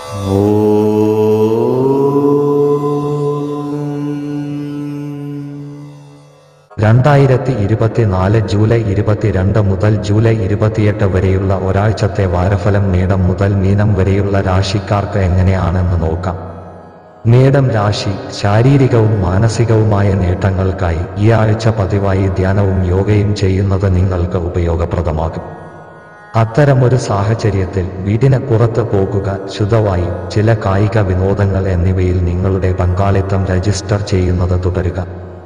രണ്ടായിരത്തി ഇരുപത്തിനാല് ജൂലൈ ഇരുപത്തിരണ്ട് മുതൽ ജൂലൈ ഇരുപത്തിയെട്ട് വരെയുള്ള ഒരാഴ്ചത്തെ വാരഫലം മേടം മുതൽ മീനം വരെയുള്ള രാശിക്കാർക്ക് എങ്ങനെയാണെന്ന് നോക്കാം മേടം രാശി ശാരീരികവും മാനസികവുമായ നേട്ടങ്ങൾക്കായി ഈ ആഴ്ച പതിവായി ധ്യാനവും യോഗയും ചെയ്യുന്നത് നിങ്ങൾക്ക് ഉപയോഗപ്രദമാകും അത്തരമൊരു സാഹചര്യത്തിൽ വീടിന് പുറത്ത് പോകുക ശുദ്ധവായു ചില കായിക വിനോദങ്ങൾ എന്നിവയിൽ നിങ്ങളുടെ പങ്കാളിത്തം രജിസ്റ്റർ ചെയ്യുന്നത് തുടരുക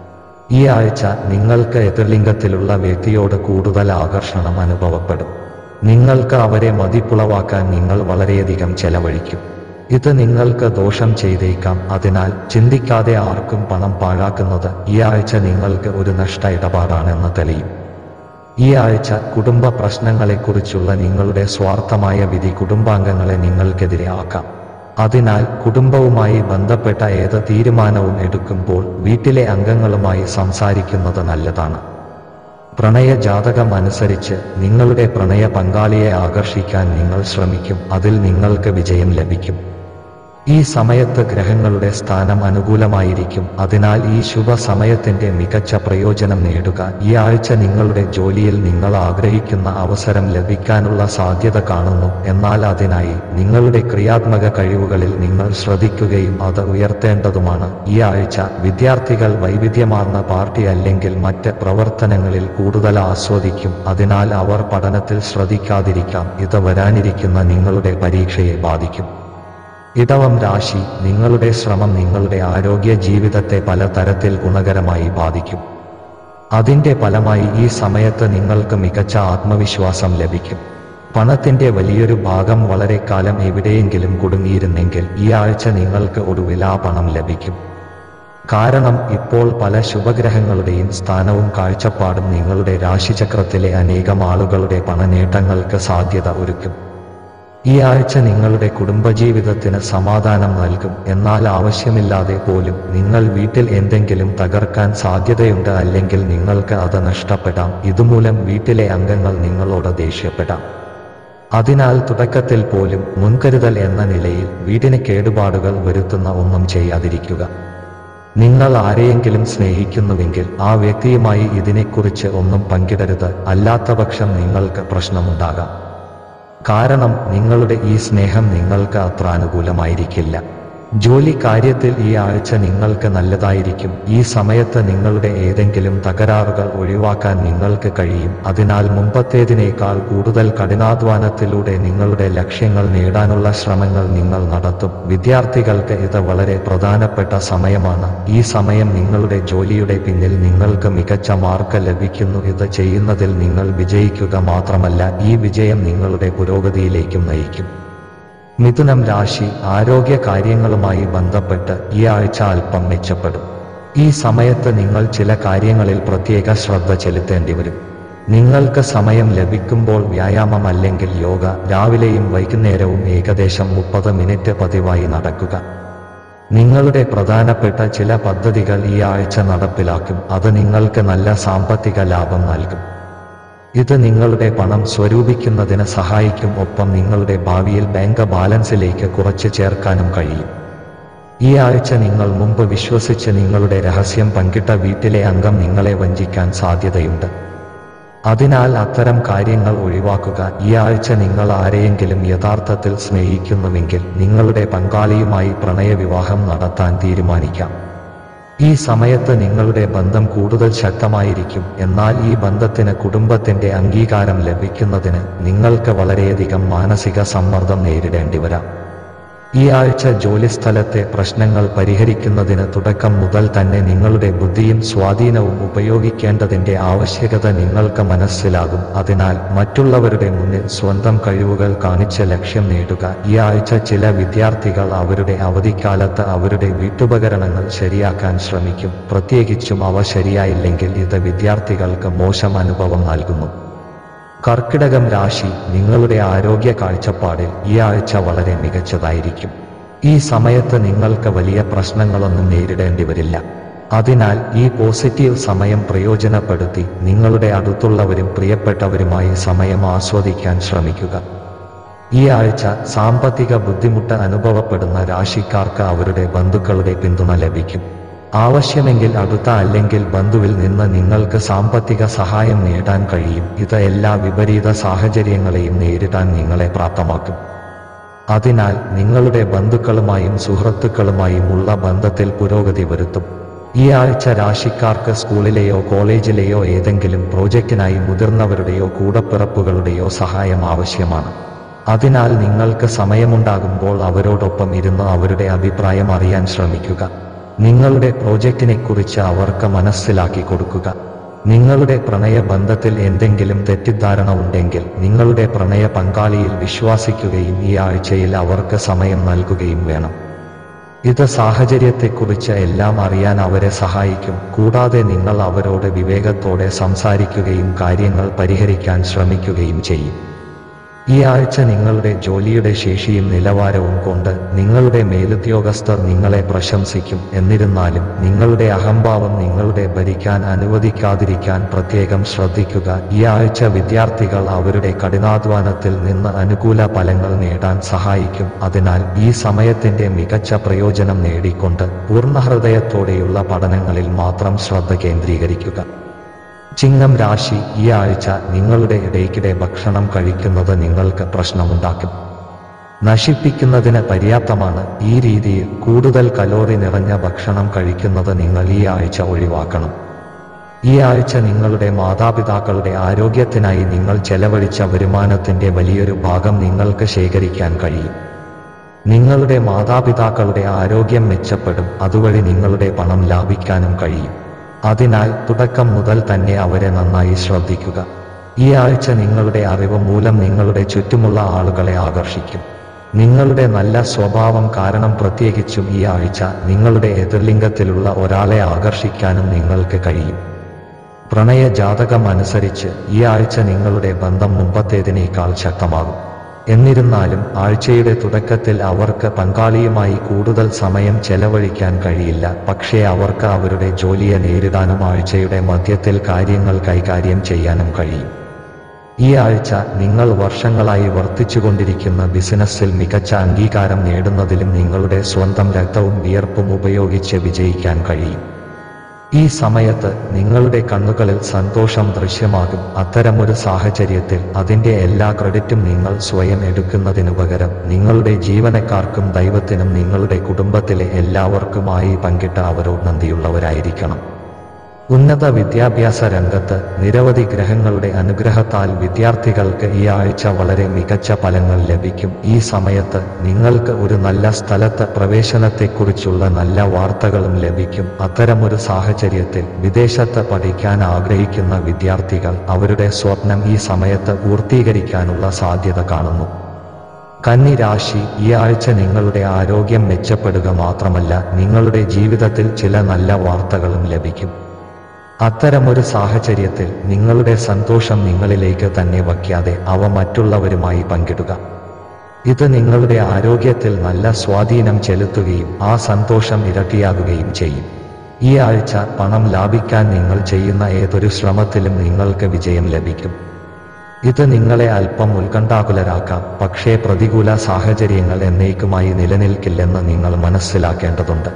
ഈ ആഴ്ച നിങ്ങൾക്ക് എതിർലിംഗത്തിലുള്ള വ്യക്തിയോട് കൂടുതൽ ആകർഷണം അനുഭവപ്പെടും നിങ്ങൾക്ക് അവരെ മതിപ്പുളവാക്കാൻ നിങ്ങൾ വളരെയധികം ചെലവഴിക്കും ഇത് നിങ്ങൾക്ക് ദോഷം ചെയ്തേക്കാം അതിനാൽ ചിന്തിക്കാതെ ആർക്കും പണം പാഴാക്കുന്നത് ഈ ആഴ്ച നിങ്ങൾക്ക് ഒരു നഷ്ട ഇടപാടാണെന്ന് തെളിയും ഈ ആഴ്ച കുടുംബ പ്രശ്നങ്ങളെക്കുറിച്ചുള്ള നിങ്ങളുടെ സ്വാർത്ഥമായ വിധി കുടുംബാംഗങ്ങളെ നിങ്ങൾക്കെതിരെ ആക്കാം അതിനാൽ കുടുംബവുമായി ബന്ധപ്പെട്ട ഏത് തീരുമാനവും എടുക്കുമ്പോൾ വീട്ടിലെ അംഗങ്ങളുമായി സംസാരിക്കുന്നത് നല്ലതാണ് പ്രണയ ജാതകം അനുസരിച്ച് നിങ്ങളുടെ പ്രണയ പങ്കാളിയെ ആകർഷിക്കാൻ നിങ്ങൾ ശ്രമിക്കും അതിൽ നിങ്ങൾക്ക് വിജയം ലഭിക്കും ഈ സമയത്ത് ഗ്രഹങ്ങളുടെ സ്ഥാനം അനുകൂലമായിരിക്കും അതിനാൽ ഈ ശുഭ സമയത്തിന്റെ മികച്ച പ്രയോജനം നേടുക ഈ ആഴ്ച നിങ്ങളുടെ ജോലിയിൽ നിങ്ങൾ ആഗ്രഹിക്കുന്ന അവസരം ലഭിക്കാനുള്ള സാധ്യത കാണുന്നു എന്നാൽ അതിനായി നിങ്ങളുടെ ക്രിയാത്മക കഴിവുകളിൽ നിങ്ങൾ ശ്രദ്ധിക്കുകയും അത് ഉയർത്തേണ്ടതുമാണ് ഈ ആഴ്ച വിദ്യാർത്ഥികൾ വൈവിധ്യമാർന്ന പാർട്ടി അല്ലെങ്കിൽ മറ്റ് പ്രവർത്തനങ്ങളിൽ കൂടുതൽ ആസ്വദിക്കും അതിനാൽ അവർ പഠനത്തിൽ ശ്രദ്ധിക്കാതിരിക്കാം ഇത് വരാനിരിക്കുന്ന നിങ്ങളുടെ പരീക്ഷയെ ബാധിക്കും ഇടവം രാശി നിങ്ങളുടെ ശ്രമം നിങ്ങളുടെ ആരോഗ്യ ജീവിതത്തെ പലതരത്തിൽ ഗുണകരമായി ബാധിക്കും അതിന്റെ ഫലമായി ഈ സമയത്ത് നിങ്ങൾക്ക് മികച്ച ആത്മവിശ്വാസം ലഭിക്കും പണത്തിന്റെ വലിയൊരു ഭാഗം വളരെ കാലം എവിടെയെങ്കിലും കുടുങ്ങിയിരുന്നെങ്കിൽ ഈ ആഴ്ച നിങ്ങൾക്ക് ഒടുവിൽ ആ പണം ലഭിക്കും കാരണം ഇപ്പോൾ പല ശുഭഗ്രഹങ്ങളുടെയും സ്ഥാനവും കാഴ്ചപ്പാടും നിങ്ങളുടെ രാശിചക്രത്തിലെ അനേകം ആളുകളുടെ പണനേട്ടങ്ങൾക്ക് സാധ്യത ഒരുക്കും ഈ ആഴ്ച നിങ്ങളുടെ കുടുംബജീവിതത്തിന് സമാധാനം നൽകും എന്നാൽ ആവശ്യമില്ലാതെ പോലും നിങ്ങൾ വീട്ടിൽ എന്തെങ്കിലും തകർക്കാൻ സാധ്യതയുണ്ട് അല്ലെങ്കിൽ നിങ്ങൾക്ക് അത് നഷ്ടപ്പെടാം ഇതുമൂലം വീട്ടിലെ അംഗങ്ങൾ നിങ്ങളോട് ദേഷ്യപ്പെടാം അതിനാൽ തുടക്കത്തിൽ പോലും മുൻകരുതൽ എന്ന നിലയിൽ വീടിന് കേടുപാടുകൾ വരുത്തുന്ന ഒന്നും ചെയ്യാതിരിക്കുക നിങ്ങൾ ആരെയെങ്കിലും സ്നേഹിക്കുന്നുവെങ്കിൽ ആ വ്യക്തിയുമായി ഇതിനെക്കുറിച്ച് ഒന്നും പങ്കിടരുത് അല്ലാത്തപക്ഷം നിങ്ങൾക്ക് പ്രശ്നമുണ്ടാകാം കാരണം നിങ്ങളുടെ ഈ സ്നേഹം നിങ്ങൾക്ക് അത്ര അനുകൂലമായിരിക്കില്ല ജോലി കാര്യത്തിൽ ഈ ആഴ്ച നിങ്ങൾക്ക് നല്ലതായിരിക്കും ഈ സമയത്ത് നിങ്ങളുടെ ഏതെങ്കിലും തകരാറുകൾ ഒഴിവാക്കാൻ നിങ്ങൾക്ക് കഴിയും അതിനാൽ മുമ്പത്തേതിനേക്കാൾ കൂടുതൽ കഠിനാധ്വാനത്തിലൂടെ നിങ്ങളുടെ ലക്ഷ്യങ്ങൾ നേടാനുള്ള ശ്രമങ്ങൾ നിങ്ങൾ നടത്തും വിദ്യാർത്ഥികൾക്ക് ഇത് വളരെ പ്രധാനപ്പെട്ട സമയമാണ് ഈ സമയം നിങ്ങളുടെ ജോലിയുടെ പിന്നിൽ നിങ്ങൾക്ക് മികച്ച മാർക്ക് ലഭിക്കുന്നു ഇത് ചെയ്യുന്നതിൽ നിങ്ങൾ വിജയിക്കുക മാത്രമല്ല ഈ വിജയം നിങ്ങളുടെ പുരോഗതിയിലേക്കും നയിക്കും മിഥുനം രാശി ആരോഗ്യ കാര്യങ്ങളുമായി ബന്ധപ്പെട്ട് ഈ ആഴ്ച അല്പം മെച്ചപ്പെടും ഈ സമയത്ത് നിങ്ങൾ ചില കാര്യങ്ങളിൽ പ്രത്യേക ശ്രദ്ധ ചെലുത്തേണ്ടി വരും നിങ്ങൾക്ക് സമയം ലഭിക്കുമ്പോൾ വ്യായാമം അല്ലെങ്കിൽ യോഗ രാവിലെയും വൈകുന്നേരവും ഏകദേശം മുപ്പത് മിനിറ്റ് പതിവായി നടക്കുക നിങ്ങളുടെ പ്രധാനപ്പെട്ട ചില പദ്ധതികൾ ഈ ആഴ്ച നടപ്പിലാക്കും അത് നിങ്ങൾക്ക് നല്ല സാമ്പത്തിക ലാഭം നൽകും ഇത് നിങ്ങളുടെ പണം സ്വരൂപിക്കുന്നതിന് സഹായിക്കും ഒപ്പം നിങ്ങളുടെ ഭാവിയിൽ ബാങ്ക് ബാലൻസിലേക്ക് കുറച്ച് ചേർക്കാനും കഴിയും ഈ ആഴ്ച നിങ്ങൾ മുമ്പ് വിശ്വസിച്ച് നിങ്ങളുടെ രഹസ്യം പങ്കിട്ട വീട്ടിലെ അംഗം നിങ്ങളെ വഞ്ചിക്കാൻ സാധ്യതയുണ്ട് അതിനാൽ അത്തരം കാര്യങ്ങൾ ഒഴിവാക്കുക ഈ ആഴ്ച നിങ്ങൾ ആരെയെങ്കിലും യഥാർത്ഥത്തിൽ സ്നേഹിക്കുന്നുവെങ്കിൽ നിങ്ങളുടെ പങ്കാളിയുമായി പ്രണയവിവാഹം നടത്താൻ തീരുമാനിക്കാം ഈ സമയത്ത് നിങ്ങളുടെ ബന്ധം കൂടുതൽ ശക്തമായിരിക്കും എന്നാൽ ഈ ബന്ധത്തിന് കുടുംബത്തിന്റെ അംഗീകാരം ലഭിക്കുന്നതിന് നിങ്ങൾക്ക് വളരെയധികം മാനസിക സമ്മർദ്ദം നേരിടേണ്ടി വരാം ഈ ആഴ്ച ജോലിസ്ഥലത്തെ പ്രശ്നങ്ങൾ പരിഹരിക്കുന്നതിന് തുടക്കം മുതൽ തന്നെ നിങ്ങളുടെ ബുദ്ധിയും സ്വാധീനവും ഉപയോഗിക്കേണ്ടതിന്റെ ആവശ്യകത നിങ്ങൾക്ക് മനസ്സിലാകും അതിനാൽ മറ്റുള്ളവരുടെ മുന്നിൽ സ്വന്തം കഴിവുകൾ കാണിച്ച് ലക്ഷ്യം നേടുക ഈ ആഴ്ച ചില വിദ്യാർത്ഥികൾ അവരുടെ അവധിക്കാലത്ത് അവരുടെ വീട്ടുപകരണങ്ങൾ ശരിയാക്കാൻ ശ്രമിക്കും പ്രത്യേകിച്ചും അവ ശരിയായില്ലെങ്കിൽ ഇത് വിദ്യാർത്ഥികൾക്ക് മോശം അനുഭവം നൽകുന്നു കർക്കിടകം രാശി നിങ്ങളുടെ ആരോഗ്യ കാഴ്ചപ്പാടിൽ ഈ ആഴ്ച വളരെ മികച്ചതായിരിക്കും ഈ സമയത്ത് നിങ്ങൾക്ക് വലിയ പ്രശ്നങ്ങളൊന്നും നേരിടേണ്ടി വരില്ല അതിനാൽ ഈ പോസിറ്റീവ് സമയം പ്രയോജനപ്പെടുത്തി നിങ്ങളുടെ അടുത്തുള്ളവരും പ്രിയപ്പെട്ടവരുമായി സമയം ആസ്വദിക്കാൻ ശ്രമിക്കുക ഈ ആഴ്ച സാമ്പത്തിക ബുദ്ധിമുട്ട് അനുഭവപ്പെടുന്ന രാശിക്കാർക്ക് അവരുടെ ബന്ധുക്കളുടെ പിന്തുണ ലഭിക്കും ആവശ്യമെങ്കിൽ അടുത്ത അല്ലെങ്കിൽ ബന്ധുവിൽ നിന്ന് നിങ്ങൾക്ക് സാമ്പത്തിക സഹായം നേടാൻ കഴിയും ഇത് എല്ലാ വിപരീത സാഹചര്യങ്ങളെയും നേരിടാൻ നിങ്ങളെ പ്രാപ്തമാക്കും അതിനാൽ നിങ്ങളുടെ ബന്ധുക്കളുമായും സുഹൃത്തുക്കളുമായും ഉള്ള ബന്ധത്തിൽ പുരോഗതി വരുത്തും ഈ ആഴ്ച രാശിക്കാർക്ക് സ്കൂളിലെയോ കോളേജിലെയോ ഏതെങ്കിലും പ്രോജക്റ്റിനായി മുതിർന്നവരുടെയോ കൂടപ്പിറപ്പുകളുടെയോ സഹായം ആവശ്യമാണ് അതിനാൽ നിങ്ങൾക്ക് സമയമുണ്ടാകുമ്പോൾ അവരോടൊപ്പം ഇരുന്ന് അവരുടെ അഭിപ്രായം അറിയാൻ ശ്രമിക്കുക നിങ്ങളുടെ പ്രോജക്റ്റിനെക്കുറിച്ച് അവർക്ക് മനസ്സിലാക്കി കൊടുക്കുക നിങ്ങളുടെ പ്രണയ ബന്ധത്തിൽ എന്തെങ്കിലും തെറ്റിദ്ധാരണ ഉണ്ടെങ്കിൽ നിങ്ങളുടെ പ്രണയ പങ്കാളിയിൽ വിശ്വാസിക്കുകയും ഈ ആഴ്ചയിൽ അവർക്ക് സമയം നൽകുകയും വേണം ഇത് സാഹചര്യത്തെക്കുറിച്ച് എല്ലാം അറിയാൻ അവരെ സഹായിക്കും കൂടാതെ നിങ്ങൾ അവരോട് വിവേകത്തോടെ സംസാരിക്കുകയും കാര്യങ്ങൾ പരിഹരിക്കാൻ ശ്രമിക്കുകയും ചെയ്യും ഈ ആഴ്ച നിങ്ങളുടെ ജോലിയുടെ ശേഷിയും നിലവാരവും കൊണ്ട് നിങ്ങളുടെ മേലുദ്യോഗസ്ഥർ നിങ്ങളെ പ്രശംസിക്കും എന്നിരുന്നാലും നിങ്ങളുടെ അഹംഭാവം നിങ്ങളുടെ ഭരിക്കാൻ അനുവദിക്കാതിരിക്കാൻ പ്രത്യേകം ശ്രദ്ധിക്കുക ഈ ആഴ്ച വിദ്യാർത്ഥികൾ അവരുടെ കഠിനാധ്വാനത്തിൽ നിന്ന് അനുകൂല ഫലങ്ങൾ നേടാൻ സഹായിക്കും അതിനാൽ ഈ സമയത്തിന്റെ മികച്ച പ്രയോജനം നേടിക്കൊണ്ട് പൂർണ്ണഹൃദയത്തോടെയുള്ള പഠനങ്ങളിൽ മാത്രം ശ്രദ്ധ കേന്ദ്രീകരിക്കുക ചിങ്ങം രാശി ഈ ആഴ്ച നിങ്ങളുടെ ഇടയ്ക്കിടെ ഭക്ഷണം കഴിക്കുന്നത് നിങ്ങൾക്ക് പ്രശ്നമുണ്ടാക്കും നശിപ്പിക്കുന്നതിന് പര്യാപ്തമാണ് ഈ രീതിയിൽ കൂടുതൽ കലോറി നിറഞ്ഞ ഭക്ഷണം കഴിക്കുന്നത് നിങ്ങൾ ഈ ആഴ്ച ഒഴിവാക്കണം ഈ ആഴ്ച നിങ്ങളുടെ മാതാപിതാക്കളുടെ ആരോഗ്യത്തിനായി നിങ്ങൾ ചെലവഴിച്ച വരുമാനത്തിന്റെ വലിയൊരു ഭാഗം നിങ്ങൾക്ക് ശേഖരിക്കാൻ കഴിയും നിങ്ങളുടെ മാതാപിതാക്കളുടെ ആരോഗ്യം മെച്ചപ്പെടും അതുവഴി നിങ്ങളുടെ പണം ലാഭിക്കാനും കഴിയും അതിനാൽ തുടക്കം മുതൽ തന്നെ അവരെ നന്നായി ശ്രദ്ധിക്കുക ഈ ആഴ്ച നിങ്ങളുടെ അറിവ് മൂലം നിങ്ങളുടെ ചുറ്റുമുള്ള ആളുകളെ ആകർഷിക്കും നിങ്ങളുടെ നല്ല സ്വഭാവം കാരണം പ്രത്യേകിച്ചും ഈ ആഴ്ച നിങ്ങളുടെ എതിർലിംഗത്തിലുള്ള ഒരാളെ ആകർഷിക്കാനും നിങ്ങൾക്ക് കഴിയും പ്രണയ ജാതകം അനുസരിച്ച് ഈ ആഴ്ച നിങ്ങളുടെ ബന്ധം മുമ്പത്തേതിനേക്കാൾ ശക്തമാകും എന്നിരുന്നാലും ആഴ്ചയുടെ തുടക്കത്തിൽ അവർക്ക് പങ്കാളിയുമായി കൂടുതൽ സമയം ചെലവഴിക്കാൻ കഴിയില്ല പക്ഷേ അവർക്ക് അവരുടെ ജോലിയെ നേരിടാനും ആഴ്ചയുടെ മധ്യത്തിൽ കാര്യങ്ങൾ കൈകാര്യം ചെയ്യാനും കഴിയും ഈ ആഴ്ച നിങ്ങൾ വർഷങ്ങളായി വർദ്ധിച്ചുകൊണ്ടിരിക്കുന്ന ബിസിനസ്സിൽ മികച്ച അംഗീകാരം നേടുന്നതിലും നിങ്ങളുടെ സ്വന്തം രക്തവും വിയർപ്പും ഉപയോഗിച്ച് വിജയിക്കാൻ കഴിയും ഈ സമയത്ത് നിങ്ങളുടെ കണ്ണുകളിൽ സന്തോഷം ദൃശ്യമാകും അത്തരമൊരു സാഹചര്യത്തിൽ അതിന്റെ എല്ലാ ക്രെഡിറ്റും നിങ്ങൾ സ്വയം എടുക്കുന്നതിനു പകരം നിങ്ങളുടെ ജീവനക്കാർക്കും ദൈവത്തിനും നിങ്ങളുടെ കുടുംബത്തിലെ എല്ലാവർക്കുമായി പങ്കിട്ട അവരോട് നന്ദിയുള്ളവരായിരിക്കണം ഉന്നത വിദ്യാഭ്യാസ രംഗത്ത് നിരവധി ഗ്രഹങ്ങളുടെ അനുഗ്രഹത്താൽ വിദ്യാർത്ഥികൾക്ക് ഈ ആഴ്ച വളരെ മികച്ച ഫലങ്ങൾ ലഭിക്കും ഈ സമയത്ത് നിങ്ങൾക്ക് ഒരു നല്ല സ്ഥലത്ത് പ്രവേശനത്തെക്കുറിച്ചുള്ള നല്ല വാർത്തകളും ലഭിക്കും അത്തരമൊരു സാഹചര്യത്തിൽ വിദേശത്ത് പഠിക്കാൻ ആഗ്രഹിക്കുന്ന വിദ്യാർത്ഥികൾ അവരുടെ സ്വപ്നം ഈ സമയത്ത് പൂർത്തീകരിക്കാനുള്ള സാധ്യത കാണുന്നു കന്നി രാശി ഈ ആഴ്ച നിങ്ങളുടെ ആരോഗ്യം മെച്ചപ്പെടുക മാത്രമല്ല നിങ്ങളുടെ ജീവിതത്തിൽ ചില നല്ല വാർത്തകളും ലഭിക്കും അത്തരമൊരു സാഹചര്യത്തിൽ നിങ്ങളുടെ സന്തോഷം നിങ്ങളിലേക്ക് തന്നെ വയ്ക്കാതെ അവ മറ്റുള്ളവരുമായി പങ്കിടുക ഇത് നിങ്ങളുടെ ആരോഗ്യത്തിൽ നല്ല സ്വാധീനം ചെലുത്തുകയും ആ സന്തോഷം ഇരട്ടിയാകുകയും ചെയ്യും ഈ ആഴ്ച പണം ലാഭിക്കാൻ നിങ്ങൾ ചെയ്യുന്ന ഏതൊരു ശ്രമത്തിലും നിങ്ങൾക്ക് വിജയം ലഭിക്കും ഇത് നിങ്ങളെ അല്പം ഉത്കണ്ഠാകുലരാക്കാം പക്ഷേ പ്രതികൂല സാഹചര്യങ്ങൾ എന്നേക്കുമായി നിലനിൽക്കില്ലെന്ന് നിങ്ങൾ മനസ്സിലാക്കേണ്ടതുണ്ട്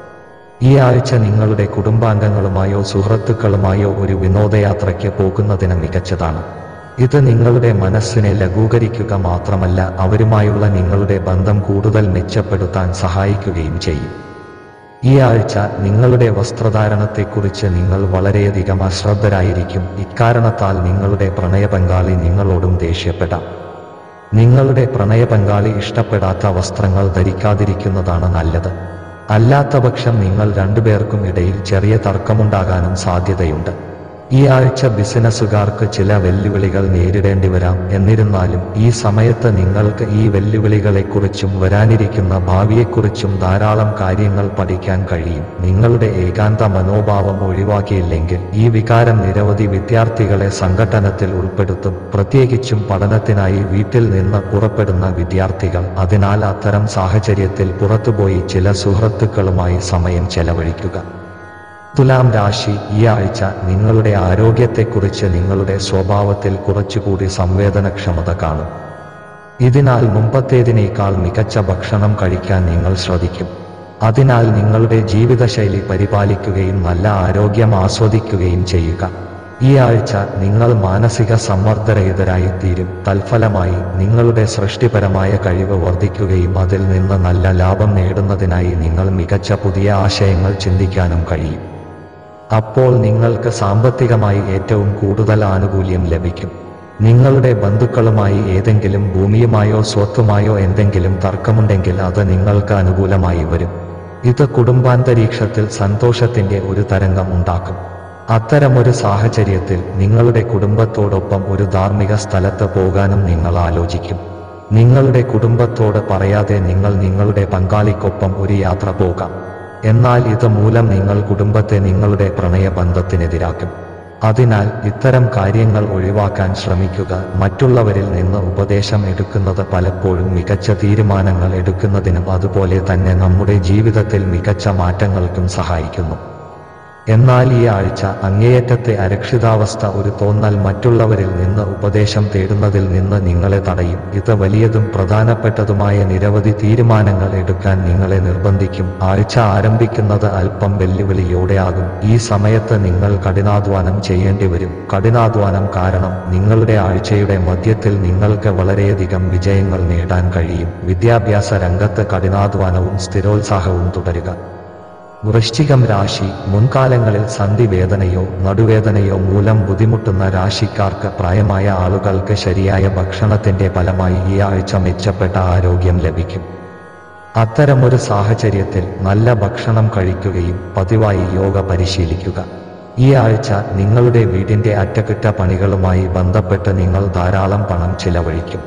ഈ ആഴ്ച നിങ്ങളുടെ കുടുംബാംഗങ്ങളുമായോ സുഹൃത്തുക്കളുമായോ ഒരു വിനോദയാത്രയ്ക്ക് പോകുന്നതിന് മികച്ചതാണ് ഇത് നിങ്ങളുടെ മനസ്സിനെ ലഘൂകരിക്കുക മാത്രമല്ല അവരുമായുള്ള നിങ്ങളുടെ ബന്ധം കൂടുതൽ മെച്ചപ്പെടുത്താൻ സഹായിക്കുകയും ചെയ്യും ഈ ആഴ്ച നിങ്ങളുടെ വസ്ത്രധാരണത്തെക്കുറിച്ച് നിങ്ങൾ വളരെയധികം അശ്രദ്ധരായിരിക്കും ഇക്കാരണത്താൽ നിങ്ങളുടെ പ്രണയ പങ്കാളി നിങ്ങളോടും ദേഷ്യപ്പെടാം നിങ്ങളുടെ പ്രണയ പങ്കാളി ഇഷ്ടപ്പെടാത്ത വസ്ത്രങ്ങൾ ധരിക്കാതിരിക്കുന്നതാണ് നല്ലത് അല്ലാത്തപക്ഷം നിങ്ങൾ രണ്ടുപേർക്കും ഇടയിൽ ചെറിയ തർക്കമുണ്ടാകാനും സാധ്യതയുണ്ട് ഈ ആഴ്ച ബിസിനസ്സുകാർക്ക് ചില വെല്ലുവിളികൾ നേരിടേണ്ടി വരാം എന്നിരുന്നാലും ഈ സമയത്ത് നിങ്ങൾക്ക് ഈ വെല്ലുവിളികളെക്കുറിച്ചും വരാനിരിക്കുന്ന ഭാവിയെക്കുറിച്ചും ധാരാളം കാര്യങ്ങൾ പഠിക്കാൻ കഴിയും നിങ്ങളുടെ ഏകാന്ത മനോഭാവം ഒഴിവാക്കിയില്ലെങ്കിൽ ഈ വികാരം നിരവധി വിദ്യാർത്ഥികളെ സംഘട്ടനത്തിൽ ഉൾപ്പെടുത്തും പ്രത്യേകിച്ചും പഠനത്തിനായി വീട്ടിൽ നിന്ന് പുറപ്പെടുന്ന വിദ്യാർത്ഥികൾ അതിനാൽ അത്തരം സാഹചര്യത്തിൽ പുറത്തുപോയി ചില സുഹൃത്തുക്കളുമായി സമയം ചെലവഴിക്കുക തുലാം രാശി ഈ ആഴ്ച നിങ്ങളുടെ ആരോഗ്യത്തെക്കുറിച്ച് നിങ്ങളുടെ സ്വഭാവത്തിൽ കുറച്ചുകൂടി സംവേദനക്ഷമത കാണും ഇതിനാൽ മുമ്പത്തേതിനേക്കാൾ മികച്ച ഭക്ഷണം കഴിക്കാൻ നിങ്ങൾ ശ്രദ്ധിക്കും അതിനാൽ നിങ്ങളുടെ ജീവിതശൈലി പരിപാലിക്കുകയും നല്ല ആരോഗ്യം ആസ്വദിക്കുകയും ചെയ്യുക ഈ ആഴ്ച നിങ്ങൾ മാനസിക സമ്മർദ്ദരഹിതരായി തീരും തൽഫലമായി നിങ്ങളുടെ സൃഷ്ടിപരമായ കഴിവ് വർദ്ധിക്കുകയും അതിൽ നിന്ന് നല്ല ലാഭം നേടുന്നതിനായി നിങ്ങൾ മികച്ച പുതിയ ആശയങ്ങൾ ചിന്തിക്കാനും കഴിയും അപ്പോൾ നിങ്ങൾക്ക് സാമ്പത്തികമായി ഏറ്റവും കൂടുതൽ ആനുകൂല്യം ലഭിക്കും നിങ്ങളുടെ ബന്ധുക്കളുമായി ഏതെങ്കിലും ഭൂമിയുമായോ സ്വത്തുമായോ എന്തെങ്കിലും തർക്കമുണ്ടെങ്കിൽ അത് നിങ്ങൾക്ക് അനുകൂലമായി വരും ഇത് കുടുംബാന്തരീക്ഷത്തിൽ സന്തോഷത്തിന്റെ ഒരു തരംഗം ഉണ്ടാക്കും അത്തരമൊരു സാഹചര്യത്തിൽ നിങ്ങളുടെ കുടുംബത്തോടൊപ്പം ഒരു ധാർമ്മിക സ്ഥലത്ത് പോകാനും നിങ്ങൾ ആലോചിക്കും നിങ്ങളുടെ കുടുംബത്തോട് പറയാതെ നിങ്ങൾ നിങ്ങളുടെ പങ്കാളിക്കൊപ്പം ഒരു യാത്ര പോകാം എന്നാൽ ഇത് മൂലം നിങ്ങൾ കുടുംബത്തെ നിങ്ങളുടെ പ്രണയബന്ധത്തിനെതിരാക്കും അതിനാൽ ഇത്തരം കാര്യങ്ങൾ ഒഴിവാക്കാൻ ശ്രമിക്കുക മറ്റുള്ളവരിൽ നിന്ന് ഉപദേശം എടുക്കുന്നത് പലപ്പോഴും മികച്ച തീരുമാനങ്ങൾ എടുക്കുന്നതിനും അതുപോലെ തന്നെ നമ്മുടെ ജീവിതത്തിൽ മികച്ച മാറ്റങ്ങൾക്കും സഹായിക്കുന്നു എന്നാൽ ഈ ആഴ്ച അങ്ങേയറ്റത്തെ അരക്ഷിതാവസ്ഥ ഒരു തോന്നൽ മറ്റുള്ളവരിൽ നിന്ന് ഉപദേശം തേടുന്നതിൽ നിന്ന് നിങ്ങളെ തടയും ഇത് വലിയതും പ്രധാനപ്പെട്ടതുമായ നിരവധി തീരുമാനങ്ങൾ എടുക്കാൻ നിങ്ങളെ നിർബന്ധിക്കും ആഴ്ച ആരംഭിക്കുന്നത് അല്പം വെല്ലുവിളിയോടെയാകും ഈ സമയത്ത് നിങ്ങൾ കഠിനാധ്വാനം ചെയ്യേണ്ടി വരും കഠിനാധ്വാനം കാരണം നിങ്ങളുടെ ആഴ്ചയുടെ മധ്യത്തിൽ നിങ്ങൾക്ക് വളരെയധികം വിജയങ്ങൾ നേടാൻ കഴിയും വിദ്യാഭ്യാസ രംഗത്ത് കഠിനാധ്വാനവും സ്ഥിരോത്സാഹവും തുടരുക വൃശ്ചികം രാശി മുൻകാലങ്ങളിൽ സന്ധിവേദനയോ നടുവേദനയോ മൂലം ബുദ്ധിമുട്ടുന്ന രാശിക്കാർക്ക് പ്രായമായ ആളുകൾക്ക് ശരിയായ ഭക്ഷണത്തിന്റെ ഫലമായി ഈ ആഴ്ച മെച്ചപ്പെട്ട ആരോഗ്യം ലഭിക്കും അത്തരമൊരു സാഹചര്യത്തിൽ നല്ല ഭക്ഷണം കഴിക്കുകയും പതിവായി യോഗ പരിശീലിക്കുക ഈ ആഴ്ച നിങ്ങളുടെ വീടിന്റെ അറ്റകുറ്റപ്പണികളുമായി ബന്ധപ്പെട്ട് നിങ്ങൾ ധാരാളം പണം ചിലവഴിക്കും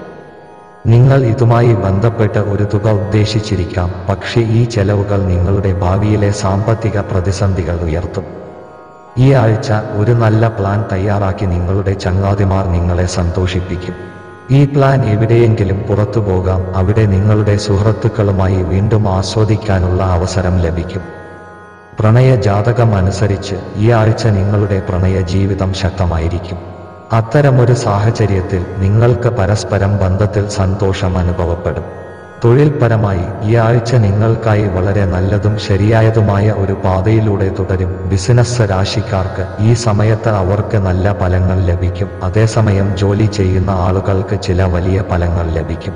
നിങ്ങൾ ഇതുമായി ബന്ധപ്പെട്ട് ഒരു തുക ഉദ്ദേശിച്ചിരിക്കാം പക്ഷേ ഈ ചെലവുകൾ നിങ്ങളുടെ ഭാവിയിലെ സാമ്പത്തിക പ്രതിസന്ധികൾ ഉയർത്തും ഈ ആഴ്ച ഒരു നല്ല പ്ലാൻ തയ്യാറാക്കി നിങ്ങളുടെ ചങ്ങാതിമാർ നിങ്ങളെ സന്തോഷിപ്പിക്കും ഈ പ്ലാൻ എവിടെയെങ്കിലും പുറത്തു പോകാം അവിടെ നിങ്ങളുടെ സുഹൃത്തുക്കളുമായി വീണ്ടും ആസ്വദിക്കാനുള്ള അവസരം ലഭിക്കും പ്രണയ ജാതകം അനുസരിച്ച് ഈ ആഴ്ച നിങ്ങളുടെ പ്രണയ ജീവിതം ശക്തമായിരിക്കും അത്തരമൊരു സാഹചര്യത്തിൽ നിങ്ങൾക്ക് പരസ്പരം ബന്ധത്തിൽ സന്തോഷം അനുഭവപ്പെടും തൊഴിൽപരമായി ഈ ആഴ്ച നിങ്ങൾക്കായി വളരെ നല്ലതും ശരിയായതുമായ ഒരു പാതയിലൂടെ തുടരും ബിസിനസ് രാശിക്കാർക്ക് ഈ സമയത്ത് അവർക്ക് നല്ല ഫലങ്ങൾ ലഭിക്കും അതേസമയം ജോലി ചെയ്യുന്ന ആളുകൾക്ക് ചില വലിയ ഫലങ്ങൾ ലഭിക്കും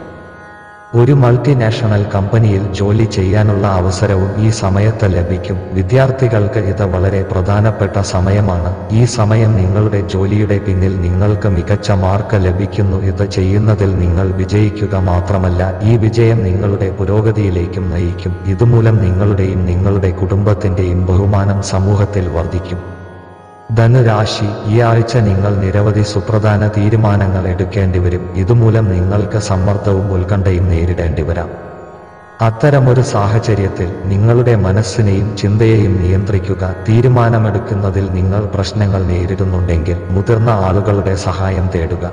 ഒരു മൾട്ടിനാഷണൽ കമ്പനിയിൽ ജോലി ചെയ്യാനുള്ള അവസരവും ഈ സമയത്ത് ലഭിക്കും വിദ്യാർത്ഥികൾക്ക് ഇത് വളരെ പ്രധാനപ്പെട്ട സമയമാണ് ഈ സമയം നിങ്ങളുടെ ജോലിയുടെ പിന്നിൽ നിങ്ങൾക്ക് മികച്ച മാർക്ക് ലഭിക്കുന്നു ഇത് ചെയ്യുന്നതിൽ നിങ്ങൾ വിജയിക്കുക മാത്രമല്ല ഈ വിജയം നിങ്ങളുടെ പുരോഗതിയിലേക്കും നയിക്കും ഇതുമൂലം നിങ്ങളുടെയും നിങ്ങളുടെ കുടുംബത്തിന്റെയും ബഹുമാനം സമൂഹത്തിൽ വർദ്ധിക്കും ധനുരാശി ഈ ആഴ്ച നിങ്ങൾ നിരവധി സുപ്രധാന തീരുമാനങ്ങൾ എടുക്കേണ്ടി വരും ഇതുമൂലം നിങ്ങൾക്ക് സമ്മർദ്ദവും ഉത്കണ്ഠയും നേരിടേണ്ടി വരാം അത്തരമൊരു സാഹചര്യത്തിൽ നിങ്ങളുടെ മനസ്സിനെയും ചിന്തയെയും നിയന്ത്രിക്കുക തീരുമാനമെടുക്കുന്നതിൽ നിങ്ങൾ പ്രശ്നങ്ങൾ നേരിടുന്നുണ്ടെങ്കിൽ മുതിർന്ന ആളുകളുടെ സഹായം തേടുക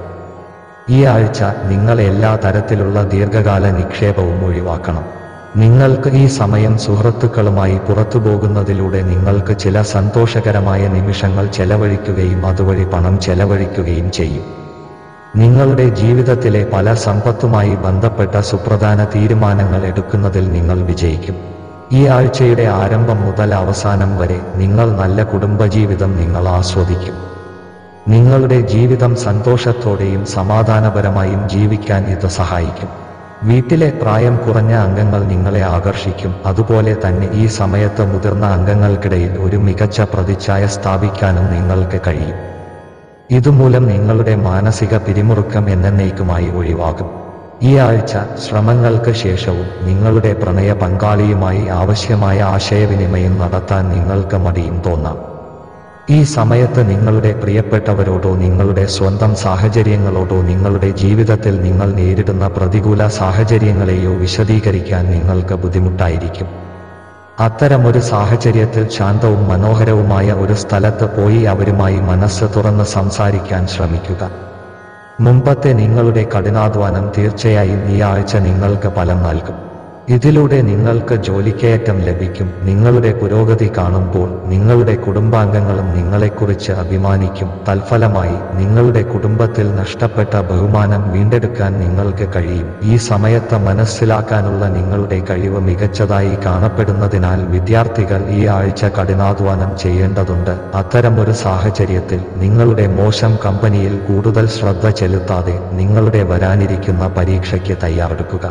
ഈ ആഴ്ച നിങ്ങൾ എല്ലാ തരത്തിലുള്ള ദീർഘകാല നിക്ഷേപവും ഒഴിവാക്കണം നിങ്ങൾക്ക് ഈ സമയം സുഹൃത്തുക്കളുമായി പുറത്തു പോകുന്നതിലൂടെ നിങ്ങൾക്ക് ചില സന്തോഷകരമായ നിമിഷങ്ങൾ ചെലവഴിക്കുകയും അതുവഴി പണം ചെലവഴിക്കുകയും ചെയ്യും നിങ്ങളുടെ ജീവിതത്തിലെ പല സമ്പത്തുമായി ബന്ധപ്പെട്ട സുപ്രധാന തീരുമാനങ്ങൾ എടുക്കുന്നതിൽ നിങ്ങൾ വിജയിക്കും ഈ ആഴ്ചയുടെ ആരംഭം മുതൽ അവസാനം വരെ നിങ്ങൾ നല്ല കുടുംബജീവിതം നിങ്ങൾ ആസ്വദിക്കും നിങ്ങളുടെ ജീവിതം സന്തോഷത്തോടെയും സമാധാനപരമായും ജീവിക്കാൻ ഇത് സഹായിക്കും വീട്ടിലെ പ്രായം കുറഞ്ഞ അംഗങ്ങൾ നിങ്ങളെ ആകർഷിക്കും അതുപോലെ തന്നെ ഈ സമയത്ത് മുതിർന്ന അംഗങ്ങൾക്കിടയിൽ ഒരു മികച്ച പ്രതിച്ഛായ സ്ഥാപിക്കാനും നിങ്ങൾക്ക് കഴിയും ഇതുമൂലം നിങ്ങളുടെ മാനസിക പിരിമുറുക്കം എന്നേക്കുമായി ഒഴിവാകും ഈ ആഴ്ച ശ്രമങ്ങൾക്ക് ശേഷവും നിങ്ങളുടെ പ്രണയ പങ്കാളിയുമായി ആവശ്യമായ ആശയവിനിമയം നടത്താൻ നിങ്ങൾക്ക് മടിയും തോന്നാം ഈ സമയത്ത് നിങ്ങളുടെ പ്രിയപ്പെട്ടവരോടോ നിങ്ങളുടെ സ്വന്തം സാഹചര്യങ്ങളോടോ നിങ്ങളുടെ ജീവിതത്തിൽ നിങ്ങൾ നേരിടുന്ന പ്രതികൂല സാഹചര്യങ്ങളെയോ വിശദീകരിക്കാൻ നിങ്ങൾക്ക് ബുദ്ധിമുട്ടായിരിക്കും അത്തരമൊരു സാഹചര്യത്തിൽ ശാന്തവും മനോഹരവുമായ ഒരു സ്ഥലത്ത് പോയി അവരുമായി മനസ്സ് തുറന്ന് സംസാരിക്കാൻ ശ്രമിക്കുക മുമ്പത്തെ നിങ്ങളുടെ കഠിനാധ്വാനം തീർച്ചയായും ഈ ആഴ്ച നിങ്ങൾക്ക് ഫലം നൽകും ഇതിലൂടെ നിങ്ങൾക്ക് ജോലിക്കയറ്റം ലഭിക്കും നിങ്ങളുടെ പുരോഗതി കാണുമ്പോൾ നിങ്ങളുടെ കുടുംബാംഗങ്ങളും നിങ്ങളെക്കുറിച്ച് അഭിമാനിക്കും തൽഫലമായി നിങ്ങളുടെ കുടുംബത്തിൽ നഷ്ടപ്പെട്ട ബഹുമാനം വീണ്ടെടുക്കാൻ നിങ്ങൾക്ക് കഴിയും ഈ സമയത്ത് മനസ്സിലാക്കാനുള്ള നിങ്ങളുടെ കഴിവ് മികച്ചതായി കാണപ്പെടുന്നതിനാൽ വിദ്യാർത്ഥികൾ ഈ ആഴ്ച കഠിനാധ്വാനം ചെയ്യേണ്ടതുണ്ട് അത്തരമൊരു സാഹചര്യത്തിൽ നിങ്ങളുടെ മോശം കമ്പനിയിൽ കൂടുതൽ ശ്രദ്ധ ചെലുത്താതെ നിങ്ങളുടെ വരാനിരിക്കുന്ന പരീക്ഷയ്ക്ക് തയ്യാറെടുക്കുക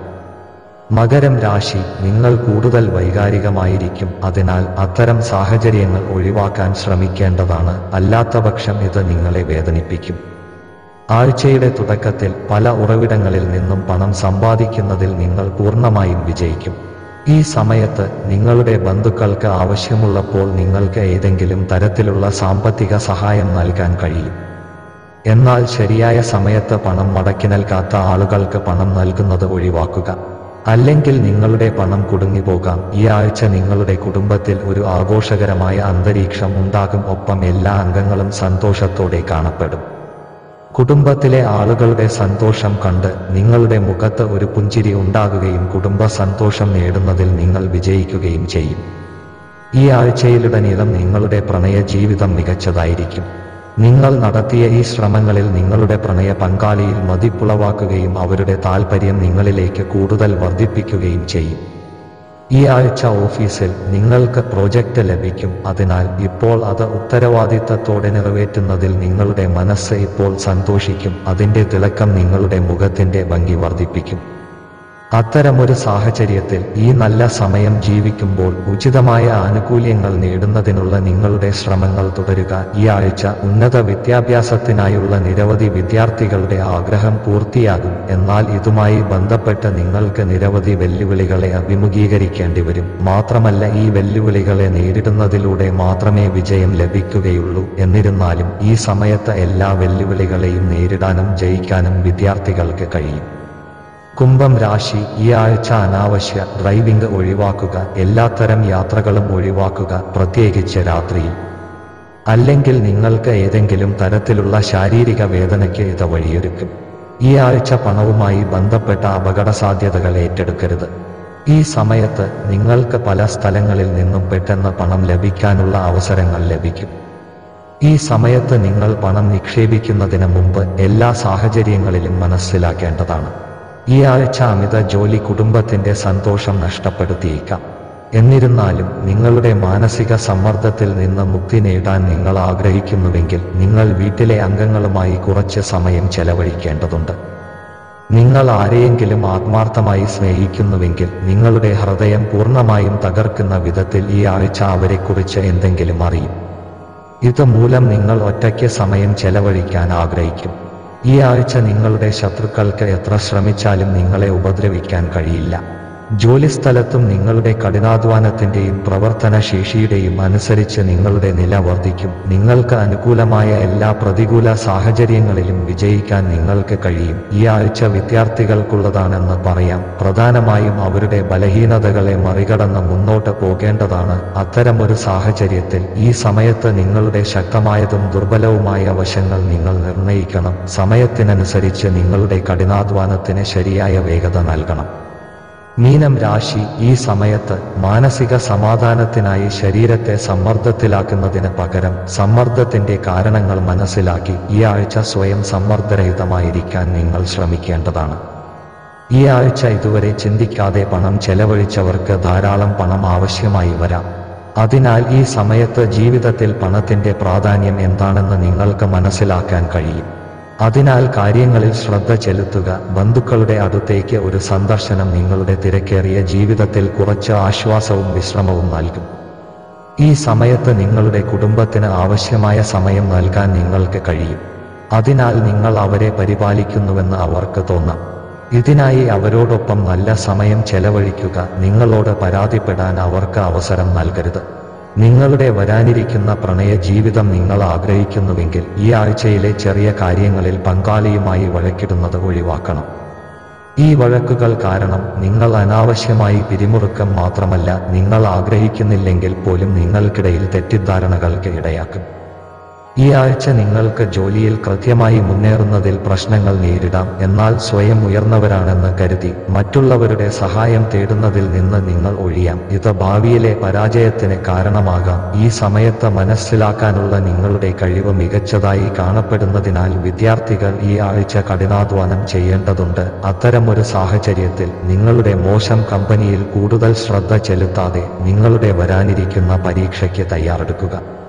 മകരം രാശി നിങ്ങൾ കൂടുതൽ വൈകാരികമായിരിക്കും അതിനാൽ അത്തരം സാഹചര്യങ്ങൾ ഒഴിവാക്കാൻ ശ്രമിക്കേണ്ടതാണ് അല്ലാത്തപക്ഷം ഇത് നിങ്ങളെ വേദനിപ്പിക്കും ആഴ്ചയുടെ തുടക്കത്തിൽ പല ഉറവിടങ്ങളിൽ നിന്നും പണം സമ്പാദിക്കുന്നതിൽ നിങ്ങൾ പൂർണ്ണമായും വിജയിക്കും ഈ സമയത്ത് നിങ്ങളുടെ ബന്ധുക്കൾക്ക് ആവശ്യമുള്ളപ്പോൾ നിങ്ങൾക്ക് ഏതെങ്കിലും തരത്തിലുള്ള സാമ്പത്തിക സഹായം നൽകാൻ കഴിയും എന്നാൽ ശരിയായ സമയത്ത് പണം മടക്കി നൽകാത്ത ആളുകൾക്ക് പണം നൽകുന്നത് ഒഴിവാക്കുക അല്ലെങ്കിൽ നിങ്ങളുടെ പണം കുടുങ്ങിപ്പോകാം ഈ ആഴ്ച നിങ്ങളുടെ കുടുംബത്തിൽ ഒരു ആഘോഷകരമായ അന്തരീക്ഷം ഉണ്ടാകും ഒപ്പം എല്ലാ അംഗങ്ങളും സന്തോഷത്തോടെ കാണപ്പെടും കുടുംബത്തിലെ ആളുകളുടെ സന്തോഷം കണ്ട് നിങ്ങളുടെ മുഖത്ത് ഒരു പുഞ്ചിരി ഉണ്ടാകുകയും കുടുംബ സന്തോഷം നേടുന്നതിൽ നിങ്ങൾ വിജയിക്കുകയും ചെയ്യും ഈ ആഴ്ചയിലുടനീളം നിങ്ങളുടെ പ്രണയ ജീവിതം മികച്ചതായിരിക്കും നിങ്ങൾ നടത്തിയ ഈ ശ്രമങ്ങളിൽ നിങ്ങളുടെ പ്രണയ പങ്കാളിയിൽ മതിപ്പുളവാക്കുകയും അവരുടെ താൽപ്പര്യം നിങ്ങളിലേക്ക് കൂടുതൽ വർദ്ധിപ്പിക്കുകയും ചെയ്യും ഈ ആഴ്ച ഓഫീസിൽ നിങ്ങൾക്ക് പ്രോജക്റ്റ് ലഭിക്കും അതിനാൽ ഇപ്പോൾ അത് ഉത്തരവാദിത്തത്തോടെ നിറവേറ്റുന്നതിൽ നിങ്ങളുടെ മനസ്സ് ഇപ്പോൾ സന്തോഷിക്കും അതിന്റെ തിളക്കം നിങ്ങളുടെ മുഖത്തിന്റെ ഭംഗി വർദ്ധിപ്പിക്കും അത്തരമൊരു സാഹചര്യത്തിൽ ഈ നല്ല സമയം ജീവിക്കുമ്പോൾ ഉചിതമായ ആനുകൂല്യങ്ങൾ നേടുന്നതിനുള്ള നിങ്ങളുടെ ശ്രമങ്ങൾ തുടരുക ഈ ആഴ്ച ഉന്നത വിദ്യാഭ്യാസത്തിനായുള്ള നിരവധി വിദ്യാർത്ഥികളുടെ ആഗ്രഹം പൂർത്തിയാകും എന്നാൽ ഇതുമായി ബന്ധപ്പെട്ട് നിങ്ങൾക്ക് നിരവധി വെല്ലുവിളികളെ അഭിമുഖീകരിക്കേണ്ടി വരും മാത്രമല്ല ഈ വെല്ലുവിളികളെ നേരിടുന്നതിലൂടെ മാത്രമേ വിജയം ലഭിക്കുകയുള്ളൂ എന്നിരുന്നാലും ഈ സമയത്ത് എല്ലാ വെല്ലുവിളികളെയും നേരിടാനും ജയിക്കാനും വിദ്യാർത്ഥികൾക്ക് കഴിയും കുംഭം രാശി ഈ ആഴ്ച അനാവശ്യ ഡ്രൈവിംഗ് ഒഴിവാക്കുക എല്ലാത്തരം യാത്രകളും ഒഴിവാക്കുക പ്രത്യേകിച്ച് രാത്രിയിൽ അല്ലെങ്കിൽ നിങ്ങൾക്ക് ഏതെങ്കിലും തരത്തിലുള്ള ശാരീരിക വേദനയ്ക്ക് ഇത് വഴിയൊരുക്കും ഈ ആഴ്ച പണവുമായി ബന്ധപ്പെട്ട അപകട സാധ്യതകൾ ഏറ്റെടുക്കരുത് ഈ സമയത്ത് നിങ്ങൾക്ക് പല സ്ഥലങ്ങളിൽ നിന്നും പെട്ടെന്ന് പണം ലഭിക്കാനുള്ള അവസരങ്ങൾ ലഭിക്കും ഈ സമയത്ത് നിങ്ങൾ പണം നിക്ഷേപിക്കുന്നതിന് മുമ്പ് എല്ലാ സാഹചര്യങ്ങളിലും മനസ്സിലാക്കേണ്ടതാണ് ഈ ആഴ്ച അമിത ജോലി കുടുംബത്തിന്റെ സന്തോഷം നഷ്ടപ്പെടുത്തിയേക്കാം എന്നിരുന്നാലും നിങ്ങളുടെ മാനസിക സമ്മർദ്ദത്തിൽ നിന്ന് മുക്തി നേടാൻ നിങ്ങൾ ആഗ്രഹിക്കുന്നുവെങ്കിൽ നിങ്ങൾ വീട്ടിലെ അംഗങ്ങളുമായി കുറച്ച് സമയം ചെലവഴിക്കേണ്ടതുണ്ട് നിങ്ങൾ ആരെയെങ്കിലും ആത്മാർത്ഥമായി സ്നേഹിക്കുന്നുവെങ്കിൽ നിങ്ങളുടെ ഹൃദയം പൂർണ്ണമായും തകർക്കുന്ന വിധത്തിൽ ഈ ആഴ്ച അവരെക്കുറിച്ച് എന്തെങ്കിലും അറിയും ഇത് മൂലം നിങ്ങൾ ഒറ്റയ്ക്ക് സമയം ചെലവഴിക്കാൻ ആഗ്രഹിക്കും ഈ ആഴ്ച നിങ്ങളുടെ ശത്രുക്കൾക്ക് എത്ര ശ്രമിച്ചാലും നിങ്ങളെ ഉപദ്രവിക്കാൻ കഴിയില്ല ജോലിസ്ഥലത്തും നിങ്ങളുടെ കഠിനാധ്വാനത്തിന്റെയും പ്രവർത്തന ശേഷിയുടെയും അനുസരിച്ച് നിങ്ങളുടെ നില വർദ്ധിക്കും നിങ്ങൾക്ക് അനുകൂലമായ എല്ലാ പ്രതികൂല സാഹചര്യങ്ങളിലും വിജയിക്കാൻ നിങ്ങൾക്ക് കഴിയും ഈ ആഴ്ച വിദ്യാർത്ഥികൾക്കുള്ളതാണെന്ന് പറയാം പ്രധാനമായും അവരുടെ ബലഹീനതകളെ മറികടന്ന് മുന്നോട്ട് പോകേണ്ടതാണ് അത്തരമൊരു സാഹചര്യത്തിൽ ഈ സമയത്ത് നിങ്ങളുടെ ശക്തമായതും ദുർബലവുമായ വശങ്ങൾ നിങ്ങൾ നിർണ്ണയിക്കണം സമയത്തിനനുസരിച്ച് നിങ്ങളുടെ കഠിനാധ്വാനത്തിന് ശരിയായ വേഗത നൽകണം മീനം രാശി ഈ സമയത്ത് മാനസിക സമാധാനത്തിനായി ശരീരത്തെ സമ്മർദ്ദത്തിലാക്കുന്നതിന് പകരം സമ്മർദ്ദത്തിന്റെ കാരണങ്ങൾ മനസ്സിലാക്കി ഈ ആഴ്ച സ്വയം സമ്മർദ്ദരഹിതമായിരിക്കാൻ നിങ്ങൾ ശ്രമിക്കേണ്ടതാണ് ഈ ആഴ്ച ഇതുവരെ ചിന്തിക്കാതെ പണം ചെലവഴിച്ചവർക്ക് ധാരാളം പണം ആവശ്യമായി വരാം അതിനാൽ ഈ സമയത്ത് ജീവിതത്തിൽ പണത്തിന്റെ പ്രാധാന്യം എന്താണെന്ന് നിങ്ങൾക്ക് മനസ്സിലാക്കാൻ കഴിയും അതിനാൽ കാര്യങ്ങളിൽ ശ്രദ്ധ ചെലുത്തുക ബന്ധുക്കളുടെ അടുത്തേക്ക് ഒരു സന്ദർശനം നിങ്ങളുടെ തിരക്കേറിയ ജീവിതത്തിൽ കുറച്ച് ആശ്വാസവും വിശ്രമവും നൽകും ഈ സമയത്ത് നിങ്ങളുടെ കുടുംബത്തിന് ആവശ്യമായ സമയം നൽകാൻ നിങ്ങൾക്ക് കഴിയും അതിനാൽ നിങ്ങൾ അവരെ പരിപാലിക്കുന്നുവെന്ന് അവർക്ക് തോന്നാം ഇതിനായി അവരോടൊപ്പം നല്ല സമയം ചെലവഴിക്കുക നിങ്ങളോട് പരാതിപ്പെടാൻ അവർക്ക് അവസരം നൽകരുത് നിങ്ങളുടെ വരാനിരിക്കുന്ന പ്രണയ ജീവിതം നിങ്ങൾ ആഗ്രഹിക്കുന്നുവെങ്കിൽ ഈ ആഴ്ചയിലെ ചെറിയ കാര്യങ്ങളിൽ പങ്കാളിയുമായി വഴക്കിടുന്നത് ഒഴിവാക്കണം ഈ വഴക്കുകൾ കാരണം നിങ്ങൾ അനാവശ്യമായി പിരിമുറുക്കം മാത്രമല്ല നിങ്ങൾ ആഗ്രഹിക്കുന്നില്ലെങ്കിൽ പോലും നിങ്ങൾക്കിടയിൽ തെറ്റിദ്ധാരണകൾക്ക് ഇടയാക്കും ഈ ആഴ്ച നിങ്ങൾക്ക് ജോലിയിൽ കൃത്യമായി മുന്നേറുന്നതിൽ പ്രശ്നങ്ങൾ നേരിടാം എന്നാൽ സ്വയം ഉയർന്നവരാണെന്ന് കരുതി മറ്റുള്ളവരുടെ സഹായം തേടുന്നതിൽ നിന്ന് നിങ്ങൾ ഒഴിയാം ഇത് ഭാവിയിലെ പരാജയത്തിന് കാരണമാകാം ഈ സമയത്ത് മനസ്സിലാക്കാനുള്ള നിങ്ങളുടെ കഴിവ് മികച്ചതായി കാണപ്പെടുന്നതിനാൽ വിദ്യാർത്ഥികൾ ഈ ആഴ്ച കഠിനാധ്വാനം ചെയ്യേണ്ടതുണ്ട് അത്തരമൊരു സാഹചര്യത്തിൽ നിങ്ങളുടെ മോശം കമ്പനിയിൽ കൂടുതൽ ശ്രദ്ധ ചെലുത്താതെ നിങ്ങളുടെ വരാനിരിക്കുന്ന പരീക്ഷയ്ക്ക് തയ്യാറെടുക്കുക